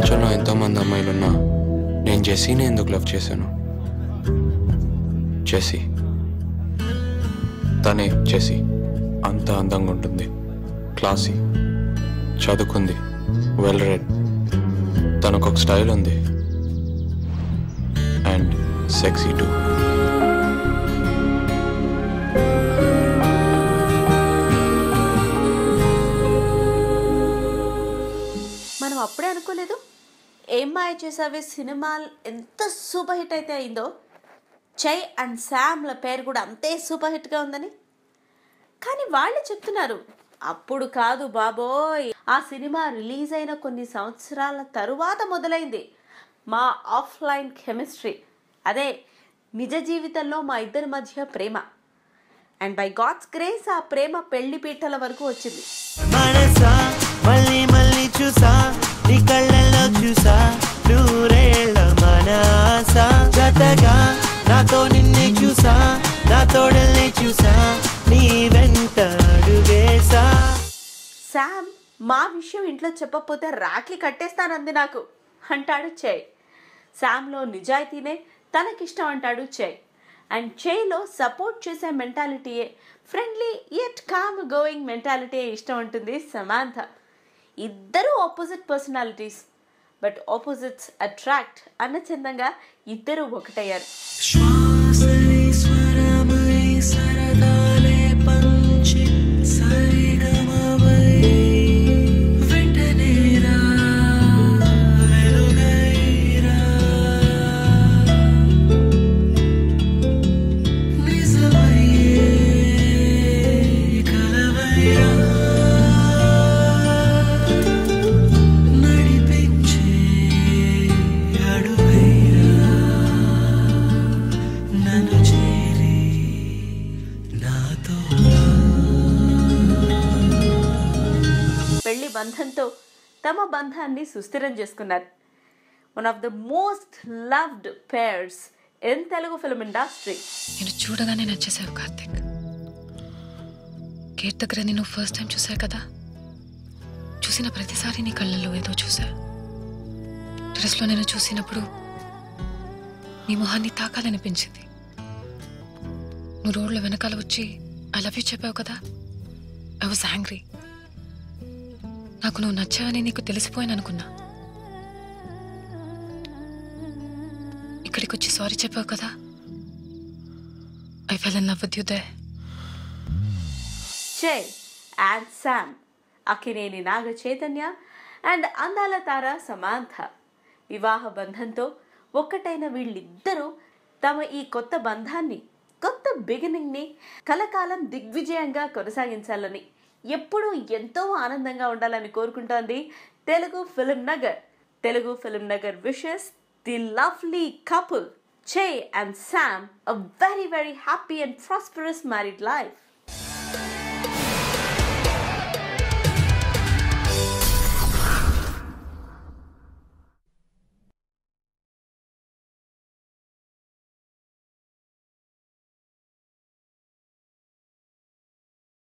ప్రపంచంలో ఎంతోమంది అమ్మాయిలున్నా నేను జెస్సీని ఎందుకు లవ్ చేశాను జెస్సీ తనే జెస్సీ అంత అందంగా ఉంటుంది క్లాసీ చదువుకుంది వెల్ రెడ్ తనకు ఒక స్టైల్ ఉంది అండ్ సెక్సీ టూ మనం అప్పుడే అనుకోలేదు ఏం మాయ చేసావే సినిమా ఎంత సూపర్ హిట్ అయితే అయిందో చై అండ్ శామ్ల పేరు కూడా అంతే సూపర్ హిట్గా ఉందని కానీ వాళ్ళే చెప్తున్నారు అప్పుడు కాదు బాబోయ్ ఆ సినిమా రిలీజ్ అయిన కొన్ని సంవత్సరాల తరువాత మొదలైంది మా ఆఫ్లైన్ కెమిస్ట్రీ అదే నిజ జీవితంలో మా ఇద్దరి మధ్య ప్రేమ అండ్ బై గాడ్స్ గ్రేస్ ఆ ప్రేమ పెళ్లి పీటల వరకు వచ్చింది మనసా మళ్ళీ మళ్ళీ చూసా నీ కళ్ళల్లో చూసా నూరేళ్ళ మనస జతగా నాతో నిన్నే చూసా నా తోడల్ని చూసా నీ వెంట అడుగేసా శామ్ మా విషయం ఇంట్లో చెప్పకపోతే రాఖీ కట్టేస్తానంది నాకు అంటాడు చే శామ్లో నిజాయితీనే తనకిష్టం అంటాడు చే అండ్ చేలో సపోర్ట్ చేసే మెంటాలిటీయే ఫ్రెండ్లీ యట్ కామ్ గోయింగ్ మెంటాలిటీయే ఇష్టం ఉంటుంది సమాంత ఇద్దరు opposite personalities but opposites attract అన్న చందంగా ఇద్దరు ఒకటయ్యారు నన్ను చేరి నాతో పెళ్లి బంధంతో తమ బంధాన్ని సుస్థిరం చేసుకున్నారు one of the most loved pairs in Telugu film industry నేను చూడగానే నచ్చేసావు కార్తిక్ గేట్ దగ్గర నేను ఫస్ట్ టైం చూసా కదా చూసిన ప్రతిసారి నీ కళ్ళల్లో ఏదో చూసా టెరస్లో నేను చూసినప్పుడు నీ మొహాన్ని తాకాలనిపించింది నువ్వు రోడ్ల వెనకాల వచ్చి ఐ లవ్ యూ చెప్పావు కదా ఐ వాజ్ యాంగ్రీ నాకు నువ్వు నచ్చావని నీకు తెలిసిపోయాను అనుకున్నా ఇక్కడికి వచ్చి సారీ చెప్పావు కదా I fell in love with you the Chay and Sam Akkineni Naga Chaitanya and అందాల తార సమాంత వివాహ బంధంతో ఒక్కటైన వీళ్ళిద్దరూ తమ ఈ కొత్త బంధాన్ని కొత్త బిగినింగ్ని కలకాలం దిగ్విజయంగా కొనసాగించాలని ఎప్పుడూ ఎంతో ఆనందంగా ఉండాలని కోరుకుంటోంది Telugu film Nagar Telugu film Nagar wishes the lovely couple Chay and Sam a very very happy and prosperous married life